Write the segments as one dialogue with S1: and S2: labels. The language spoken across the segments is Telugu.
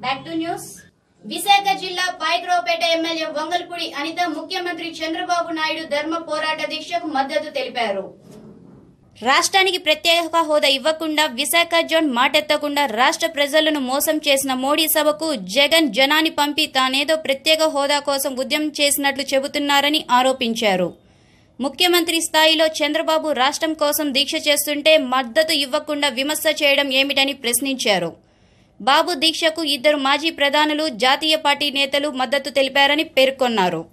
S1: బ్యాక్ టు న్యూస్ విశాఖ జిల్లా పాయకరావుపేట ఎమ్మెల్యే వంగల్పూడి అనిత ముఖ్యమంత్రి చంద్రబాబు నాయుడు ధర్మ పోరాట దీక్షకు మద్దతు తెలిపారు రాష్ట్రానికి ప్రత్యేక హోదా ఇవ్వకుండా విశాఖ జోన్ మాటెత్తకుండా రాష్ట్ర ప్రజలను మోసం చేసిన మోడీ సభకు జగన్ జనాన్ని పంపి తానేదో ప్రత్యేక హోదా కోసం ఉద్యమం చేసినట్లు చెబుతున్నారని ఆరోపించారు ముఖ్యమంత్రి స్థాయిలో చంద్రబాబు రాష్ట్రం కోసం దీక్ష చేస్తుంటే మద్దతు ఇవ్వకుండా విమర్శ చేయడం ఏమిటని ప్రశ్నించారు బాబు దీక్షకు ఇద్దరు మాజీ ప్రధానులు జాతీయ పార్టీ నేతలు మద్దతు తెలిపారని పేర్కొన్నారు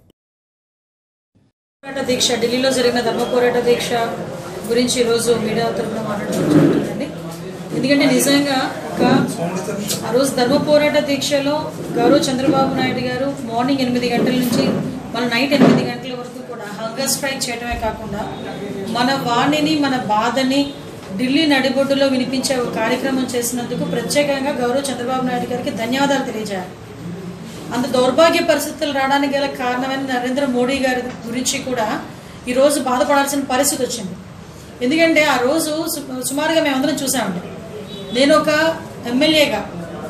S2: పోరాట దీక్ష ఢిల్లీలో జరిగిన ధర్మ పోరాట దీక్ష గురించి ఈరోజు మీడియా తరఫున మాట్లాడడం జరుగుతుందండి ఎందుకంటే నిజంగా ఒక ఆ రోజు ధర్మ పోరాట దీక్షలో గౌరవ్ చంద్రబాబు నాయుడు గారు మార్నింగ్ ఎనిమిది గంటల నుంచి మన నైట్ ఎనిమిది గంటల వరకు కూడా హంగర్ స్ట్రైక్ చేయడమే కాకుండా మన వాణిని మన బాధని ఢిల్లీ నడిబొడ్డులో వినిపించే ఒక కార్యక్రమం చేసినందుకు ప్రత్యేకంగా గౌరవ్ చంద్రబాబు నాయుడు గారికి ధన్యవాదాలు తెలియజేయాలి అంత దౌర్భాగ్య పరిస్థితులు రావడానికి గల కారణమైన నరేంద్ర మోడీ గారి గురించి కూడా ఈరోజు బాధపడాల్సిన పరిస్థితి వచ్చింది ఎందుకంటే ఆ రోజు సు- సుమారుగా మేమందరం చూసామండి నేను ఒక ఎమ్మెల్యేగా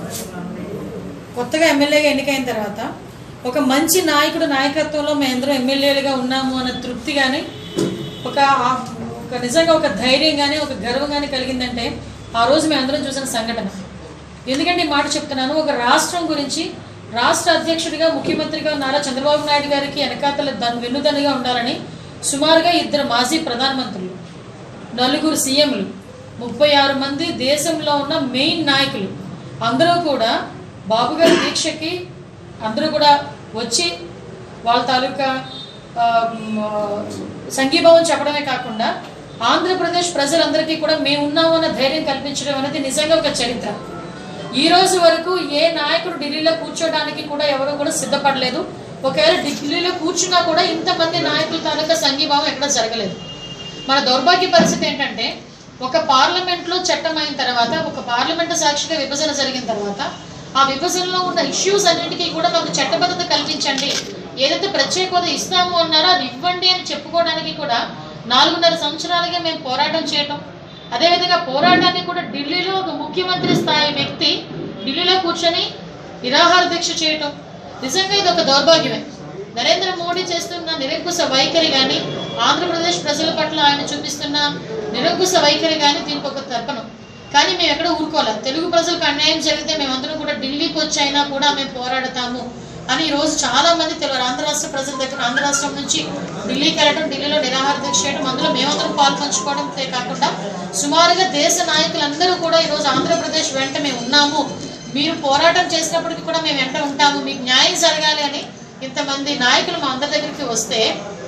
S2: కొత్తగా ఎమ్మెల్యేగా ఎన్నికైన తర్వాత ఒక మంచి నాయకుడు నాయకత్వంలో మేమందరం ఎమ్మెల్యేలుగా ఉన్నాము అనే తృప్తి కానీ ఒక ఆ- ఒక నిజంగా ఒక ధైర్యం కానీ ఒక గర్వం కానీ కలిగిందంటే ఆ రోజు మేమందరం చూసిన సంఘటన ఎందుకంటే ఈ మాట చెప్తున్నాను ఒక రాష్ట్రం గురించి రాష్ట్ర అధ్యక్షుడిగా ముఖ్యమంత్రిగా నారా చంద్రబాబు నాయుడు గారికి వెనకాతల దన్ వెన్నుదన్నుగా ఉండాలని సుమారుగా ఇద్దరు మాజీ ప్రధానమంత్రులు నలుగురు సీఎంలు ముప్పై ఆరు మంది దేశంలో ఉన్న మెయిన్ నాయకులు అందరూ కూడా బాబు గారి దీక్షకి అందరూ కూడా వచ్చి వాళ్ళ తాలూకా ఆ, మ్, సంఘీభావం చెప్పడమే కాకుండా ఆంధ్రప్రదేశ్ ప్రజలందరికీ కూడా మేము ఉన్నాము అన్న ధైర్యం కల్పించడం అనేది నిజంగా ఒక చరిత్ర ఈ రోజు వరకు ఏ నాయకుడు ఢిల్లీలో కూర్చోడానికి కూడా ఎవరు కూడా సిద్ధపడలేదు ఒకవేళ ఢిల్లీలో కూర్చున్నా కూడా ఇంతమంది నాయకుల తాలూకా సంఘీభావం ఎక్కడ జరగలేదు మన దౌర్భాగ్య పరిస్థితి ఏంటంటే ఒక పార్లమెంట్లో చట్టం అయిన తర్వాత ఒక పార్లమెంట్ సాక్షిగా విభజన జరిగిన తర్వాత ఆ విభజనలో ఉన్న ఇష్యూస్ అన్నింటికీ కూడా మాకు చట్టబద్ధత కల్పించండి ఏదైతే ప్రత్యేక హోదా ఇస్తాము అన్నారో అది ఇవ్వండి అని చెప్పుకోవడానికి కూడా నాలుగున్నర సంవత్సరాలుగా మేము పోరాటం చేయటం అదేవిధంగా పోరాటాన్ని కూడా ఢిల్లీలో ఒక ముఖ్యమంత్రి స్థాయి వ్యక్తి ఢిల్లీలో కూర్చొని నిరాహార దీక్ష చేయటం నిజంగా ఇది ఒక దౌర్భాగ్యమే నరేంద్ర మోడీ చేస్తున్న నిరంకుశ వైఖరి కానీ ఆంధ్రప్రదేశ్ ప్రజల పట్ల ఆయన చూపిస్తున్న నిరంకుశ వైఖరి కానీ దీనికి ఒక తర్పణం కానీ మేము ఎక్కడ ఊరుకోవాలి తెలుగు ప్రజలకు అన్యాయం జరిగితే మేమందరం కూడా ఢిల్లీకి వచ్చి అయినా కూడా మేము పోరాడతాము అని ఈ రోజు చాలా మంది తెలుగు ఆంధ్ర రాష్ట్ర ప్రజల దగ్గర ఆంధ్ర రాష్ట్రం నుంచి ఢిల్లీకి వెళ్ళడం ఢిల్లీలో నిరాహార దీక్ష చేయడం అందులో మేమందరం పాల్పంచుకోవడంతో కాకుండా సుమారుగా దేశ నాయకులందరూ కూడా ఈరోజు ఆంధ్రప్రదేశ్ వెంట మేము ఉన్నాము మీరు పోరాటం చేసినప్పటికీ కూడా మేము వెంట ఉంటాము మీకు న్యాయం జరగాలి అని ఇంతమంది నాయకులు మా అందరి దగ్గరికి వస్తే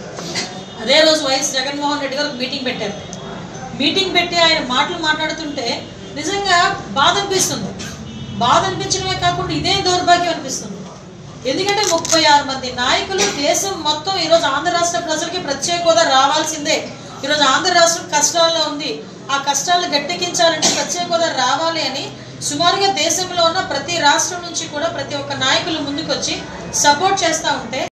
S2: అదే రోజు వైఎస్ జగన్మోహన్ రెడ్డి గారు ఒక మీటింగ్ పెట్టారు మీటింగ్ పెట్టి ఆయన మాటలు మాట్లాడుతుంటే నిజంగా బాధ అనిపిస్తుంది బాధ అనిపించడమే కాకుండా ఇదే దౌర్భాగ్యం అనిపిస్తుంది ఎందుకంటే ముప్పై ఆరు మంది నాయకులు దేశం మొత్తం ఈరోజు ఆంధ్ర రాష్ట్ర ప్రజలకి ప్రత్యేక హోదా రావాల్సిందే ఈరోజు ఆంధ్ర రాష్ట్రం కష్టాల్లో ఉంది ఆ కష్టాలను గట్టెక్కించాలంటే ప్రత్యేక హోదా రావాలి అని సుమారుగా దేశంలో ఉన్న ప్రతి రాష్ట్రం నుంచి కూడా ప్రతి ఒక్క నాయకులు ముందుకొచ్చి సపోర్ట్ చేస్తూ ఉంటే